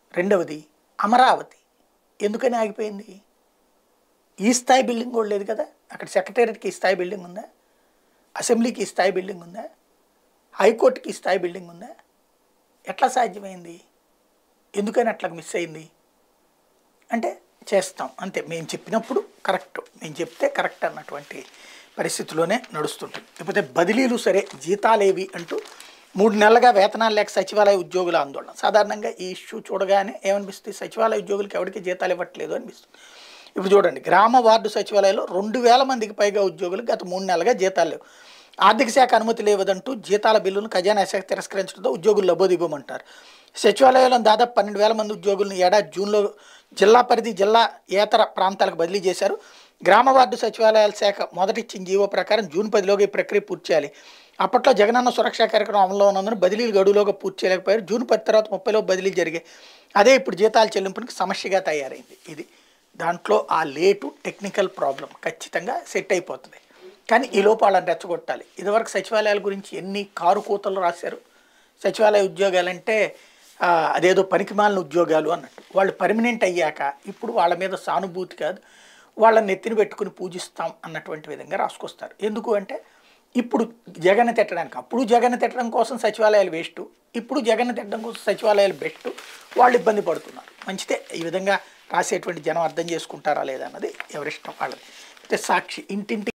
రెండవది అమరావతి ఎందుకని ఆగిపోయింది ఈ స్థాయి బిల్డింగ్ కూడా లేదు కదా అక్కడ సెక్రటేరియట్కి ఈ స్థాయి బిల్డింగ్ ఉందా అసెంబ్లీకి ఈ స్థాయి బిల్డింగ్ ఉందా హైకోర్టుకి ఈ స్థాయి బిల్డింగ్ ఉందా ఎట్లా సాధ్యమైంది ఎందుకని అట్లా మిస్ అయింది అంటే చేస్తాం అంతే మేము చెప్పినప్పుడు కరెక్ట్ మేము చెప్తే కరెక్ట్ అన్నటువంటి పరిస్థితిలోనే నడుస్తుంటుంది లేకపోతే బదిలీలు సరే జీతాలేవి అంటూ మూడు నెలలుగా వేతనాలు లేక సచివాలయ ఉద్యోగుల ఆందోళన సాధారణంగా ఈ ఇష్యూ చూడగానే ఏమనిపిస్తుంది సచివాలయ ఉద్యోగులకి ఎవరికి జీతాలు ఇవ్వట్లేదు అనిపిస్తుంది ఇప్పుడు చూడండి గ్రామ వార్డు సచివాలయంలో రెండు వేల మందికి పైగా ఉద్యోగులు గత మూడు నెలలుగా జీతాలు లేవు ఆర్థిక శాఖ అనుమతి లేవదంటూ జీతాల బిల్లును ఖజానా శాఖ తిరస్కరించడంతో ఉద్యోగులు లబోదిబోమంటారు సచివాలయంలో దాదాపు పన్నెండు వేల మంది ఉద్యోగులను ఏడాది జూన్లో జిల్లా పరిధి జిల్లా ఏతర ప్రాంతాలకు బదిలీ చేశారు గ్రామ వార్డు సచివాలయాల శాఖ మొదటి ఇచ్చిన జీవో ప్రకారం జూన్ పదిలోగా ఈ ప్రక్రియ పూర్తి చేయాలి అప్పట్లో జగనన్న సురక్ష కార్యక్రమం అమల్లో ఉన్నందున బదిలీలు గడువులోగా పూర్తి చేయలేకపోయారు జూన్ పది తర్వాత ముప్పైలో బదిలీ జరిగాయి అదే ఇప్పుడు జీతాల చెల్లింపునికి సమస్యగా తయారైంది ఇది దాంట్లో ఆ లేటు టెక్నికల్ ప్రాబ్లం ఖచ్చితంగా సెట్ అయిపోతుంది కానీ ఈ లోపు వాళ్ళని రెచ్చగొట్టాలి ఇదివరకు సచివాలయాల గురించి ఎన్ని కారు కూతలు రాశారు సచివాలయ ఉద్యోగాలంటే ఆ, అదేదో పనికిమాలిన ఉద్యోగాలు అన్నట్టు వాళ్ళు పర్మనెంట్ అయ్యాక ఇప్పుడు వాళ్ళ మీద సానుభూతి కాదు వాళ్ళని నెత్తిన పెట్టుకుని పూజిస్తాం అన్నటువంటి విధంగా రాసుకొస్తారు ఎందుకు అంటే ఇప్పుడు జగన్ తిట్టడానికి అప్పుడు జగన్ తిట్టడం కోసం సచివాలయాలు వేస్ట్ ఇప్పుడు జగన్ తిట్టడం కోసం సచివాలయాలు బెస్ట్ వాళ్ళు ఇబ్బంది పడుతున్నారు మంచిదే ఈ విధంగా రాసేటువంటి జనం అర్థం చేసుకుంటారా లేదా అన్నది ఎవరిష్టం వాళ్ళది అయితే సాక్షి ఇంటింటి